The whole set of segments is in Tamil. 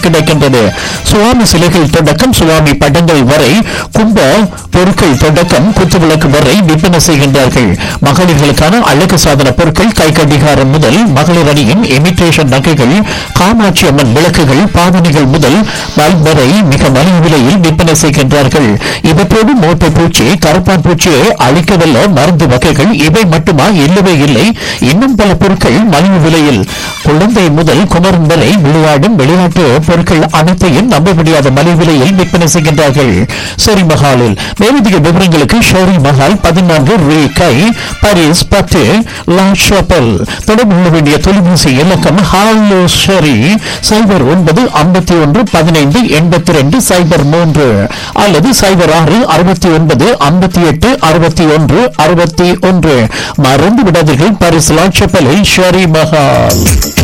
கிடைக்கின்றது சுவாமி சிலைகள் தொடக்கம் சுவாமி படங்கள் வரை கும்ப பொருட்கள் தொடக்கம் குத்துவிளக்கு வரை விற்பனை செய்கின்றார்கள் மகளிர்களுக்கான அழகு சாதன பொருட்கள் கை கடிகாரம் முதல் மகளிர் அணியின் இமிட்டேஷன் நகைகள் காமாட்சி அம்மன் விளக்குகள் பாவனைகள் முதல் பல்ப் வரை மிக மலிவு விலையில் விற்பனை செய்கின்றார்கள் இவற்றோடு மோட்டை பூச்சி கருப்பான் பூச்சியை அழிக்கவல்ல மருந்து வகைகள் இவை மட்டுமா இல்லவே இல்லை இன்னும் பல பொருட்கள் மலிவு விலையில் குழந்தை முதல் குமரன் வரை விளையாடும் விளையாட்டு பொருட்கள் அனைத்தையும் நம்ப முடியாத மலிவு விலையில் விற்பனை செய்கின்றார்கள் ஷெரி மஹாலில் மேலதிக விவரங்களுக்கு ஷெரி மஹால் பதினான்கு ரே கை பாரிஸ் பத்து லா ஷாப்பல் தொடர்பு கொள்ள வேண்டிய தொலைபேசி இலக்கம் ஹாலோ ஷெரி சைபர் ஒன்பது ஐம்பத்தி ஒன்று பதினைந்து எண்பத்தி ரெண்டு சைபர் மூன்று அல்லது சைபர் ஆறு அறுபத்தி ஒன்பது ஐம்பத்தி எட்டு அறுபத்தி ஒன்று அறுபத்தி ஒன்று மறந்து விடாதீர்கள் பாரிஸ் லா ஷாப்பலில் ஷெரி மஹால்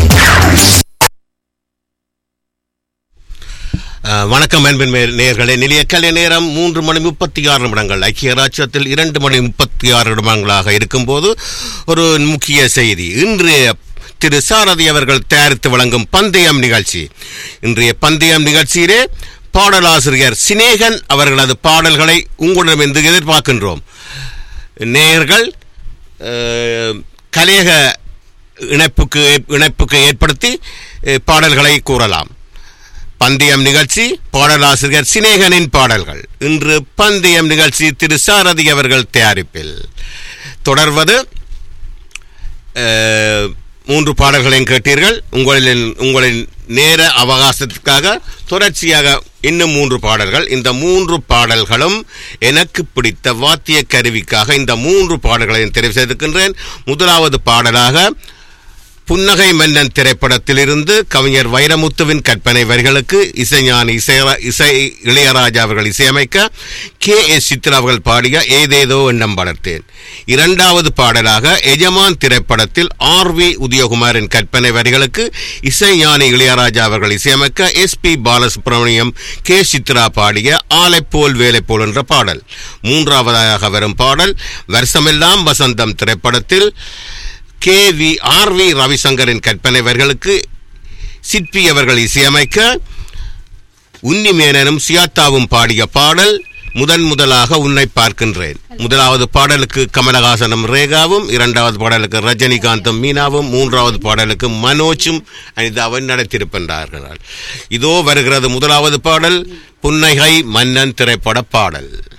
அஹ், வணக்கம் அன்பின் மே- நேயர்களே நிலைய கலை நேரம் மூன்று மணி முப்பத்தி ஆறு நிமிடங்கள் ஐக்கிய ராஜ்யத்தில் இரண்டு மணி முப்பத்தி ஆறு நிமிடங்களாக இருக்கும்போது ஒரு முக்கிய செய்தி இன்றைய திரு சாரதி அவர்கள் தயாரித்து வழங்கும் பந்தயம் நிகழ்ச்சி இன்றைய பந்தயம் நிகழ்ச்சியிலே பாடலாசிரியர் சினேகன் அவர்களது பாடல்களை உங்களிடமிருந்து எதிர்பார்க்கின்றோம் நேயர்கள் அஹ், கலையக இணைப்புக்கு இணைப்புக்கு ஏற்படுத்தி அஹ், பாடல்களை கூறலாம் பந்தயம் நிகழ்ச்சி பாடலாசிரியர் சினேகனின் பாடல்கள் இன்று பந்தயம் நிகழ்ச்சி திரு சாரதி அவர்கள் தயாரிப்பில் தொடர்வது அஹ், மூன்று பாடல்களையும் கேட்டீர்கள் உங்களின் உங்களின் நேர அவகாசத்துக்காக தொடர்ச்சியாக இன்னும் மூன்று பாடல்கள் இந்த மூன்று பாடல்களும் எனக்கு பிடித்த வாத்திய கருவிக்காக இந்த மூன்று பாடல்களையும் தெரிவு செய்திருக்கின்றேன் முதலாவது பாடலாக புன்னகை மன்னன் திரைப்படத்திலிருந்து கவிஞர் வைரமுத்துவின் கற்பனை வரிகளுக்கு இசைஞானி இசை இசை இளையராஜா அவர்கள் இசையமைக்க கே எஸ் சித்ரா அவர்கள் பாடிய ஏதேதோ எண்ணம் வளர்த்தேன் இரண்டாவது பாடலாக எஜமான் திரைப்படத்தில் ஆர் வி உதயகுமாரின் கற்பனை வரிகளுக்கு இசைஞானி இளையராஜா அவர்கள் இசையமைக்க S P Balasubrahmanyam K Chithra பாடிய ஆலைப்போல் வேலைப்போல் என்ற பாடல் மூன்றாவதாக வரும் பாடல் வருஷமெல்லாம் வசந்தம் திரைப்படத்தில் கே வி ஆர் வி ரவிசங்கரின் கற்பனை வரிகளுக்கு சிற்பி அவர்கள் இசையமைக்க உன்னி மேனனும் சியாத்தாவும் பாடிய பாடல் முதன் முதலாக உன்னை பார்க்கின்றேன் முதலாவது பாடலுக்கு கமலஹாசனும் ரேகாவும் இரண்டாவது பாடலுக்கு ரஜினிகாந்தும் மீனாவும் மூன்றாவது பாடலுக்கு மனோஜும் அனிதாவும் நடித்திருக்கின்றார்கள் இதோ வருகிறது முதலாவது பாடல் புன்னகை மன்னன் திரைப்பட பாடல்